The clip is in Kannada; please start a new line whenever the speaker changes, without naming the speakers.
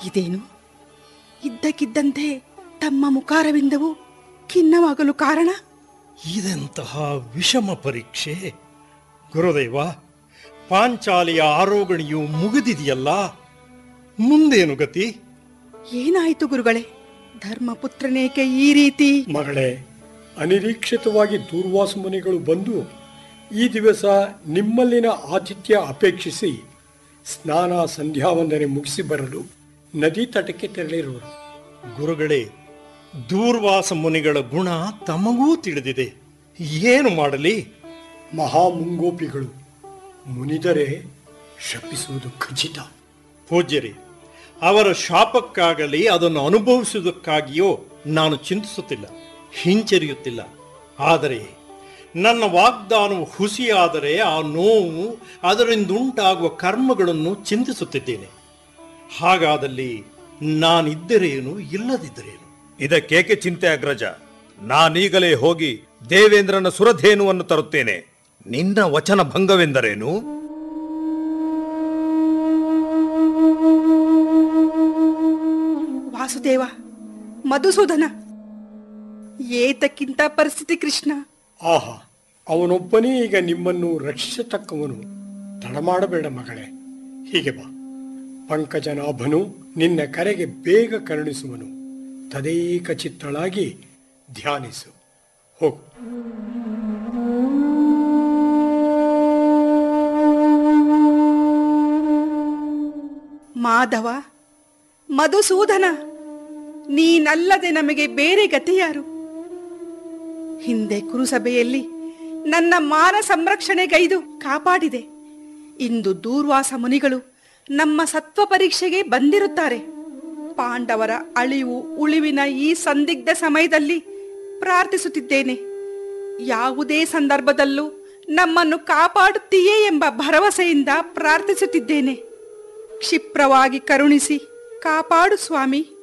ಇದೇನು ಇದ್ದಕ್ಕಿದ್ದಂತೆ ತಮ್ಮ ಮುಖಾರವಿಂದವು ಖಿನ್ನವಾಗಲು ಕಾರಣ
ಇದೆಂತಹ ವಿಷಮ ಪರೀಕ್ಷೆ ಗುರುದೇವ ಪಾಂಚಾಲಿಯ ಆರೋಗಣಿಯು ಮುಗಿದಿದೆಯಲ್ಲ ಮುಂದೇನು ಗತಿ
ಏನಾಯಿತು ಗುರುಗಳೇ ಧರ್ಮಪುತ್ರನೇಕೆ ಈ ರೀತಿ
ಮಗಳೇ ಅನಿರೀಕ್ಷಿತವಾಗಿ ದೂರ್ವಾಸ ಮುನಿಗಳು ಬಂದು ಈ ದಿವಸ ನಿಮ್ಮಲ್ಲಿನ ಆತಿಥ್ಯ ಅಪೇಕ್ಷಿಸಿ ಸ್ನಾನ ಸಂಧ್ಯಾವಂದನೆ ಮುಗಿಸಿ ಬರಲು ನದಿ ತಟಕ್ಕೆ ತೆರಳಿರುವರು
ಗುರುಗಳೇ ದೂರ್ವಾಸ ಮುನಿಗಳ ಗುಣ ತಮಗೂ ತಿಳಿದಿದೆ ಏನು ಮಾಡಲಿ
ಮಹಾಮುಂಗೋಪಿಗಳು ಮುನಿದರೆ ಶಪಿಸುವುದು ಖಚಿತ
ಪೂಜ್ಯರಿ ಅವರ ಶಾಪಕ್ಕಾಗಲಿ ಅದನ್ನು ಅನುಭವಿಸುವುದಕ್ಕಾಗಿಯೋ ನಾನು ಚಿಂತಿಸುತ್ತಿಲ್ಲ ಹಿಂಚರಿಯುತ್ತಿಲ್ಲ ಆದರೆ ನನ್ನ ವಾಗ್ದಾನವು ಹುಸಿಯಾದರೆ ಆ ನೋವು ಅದರಿಂದುಂಟಾಗುವ ಕರ್ಮಗಳನ್ನು ಚಿಂತಿಸುತ್ತಿದ್ದೇನೆ ಹಾಗಾದಲ್ಲಿ ನಾನಿದ್ದರೇನು ಇಲ್ಲದಿದ್ದರೇನು
ಇದಕ್ಕೇಕೆ ಚಿಂತೆ ಅಗ್ರಜ ನಾನೀಗಲೇ ಹೋಗಿ ದೇವೇಂದ್ರನ ಸುರಧೇನುವನ್ನು ತರುತ್ತೇನೆ ನಿನ್ನ ವಚನ ಭಂಗವೆಂದರೇನು
ವಾಸುದೇವ ಮಧುಸೂದನ ಏತಕ್ಕಿಂತ ಪರಿಸ್ಥಿತಿ ಕೃಷ್ಣ
ಆಹಾ ಅವನೊಬ್ಬನೇ ಈಗ ನಿಮ್ಮನ್ನು ರಕ್ಷಿಸತಕ್ಕವನು ತಡ ಮಾಡಬೇಡ ಮಗಳೇ ಹೀಗೆ ಬಾ ಪಂಕಜನಾಭನು ನಿನ್ನ ಕರೆಗೆ ಬೇಗ ಕರುಣಿಸುವನು ತದೇಕ ಚಿತ್ತಳಾಗಿ ಧ್ಯಾನಿಸು ಹೋಗು
ಮಾಧವ ಮಧುಸೂದನ ನೀನಲ್ಲದೆ ನಮಗೆ ಬೇರೆ ಗತಿಯಾರು ಹಿಂದೆ ಕುರುಸಭೆಯಲ್ಲಿ ನನ್ನ ಮಾನ ಸಂರಕ್ಷಣೆಗೈದು ಕಾಪಾಡಿದೆ ಇಂದು ದೂರ್ವಾಸ ಮುನಿಗಳು ನಮ್ಮ ಸತ್ವ ಪರೀಕ್ಷೆಗೆ ಬಂದಿರುತ್ತಾರೆ ಪಾಂಡವರ ಅಳಿವು ಉಳಿವಿನ ಈ ಸಂದಿಗ್ಧ ಸಮಯದಲ್ಲಿ ಪ್ರಾರ್ಥಿಸುತ್ತಿದ್ದೇನೆ ಯಾವುದೇ ಸಂದರ್ಭದಲ್ಲೂ ನಮ್ಮನ್ನು ಕಾಪಾಡುತ್ತೀಯೇ ಎಂಬ ಭರವಸೆಯಿಂದ ಪ್ರಾರ್ಥಿಸುತ್ತಿದ್ದೇನೆ ಕ್ಷಿಪ್ರವಾಗಿ ಕರುಣಿಸಿ ಕಾಪಾಡು ಸ್ವಾಮಿ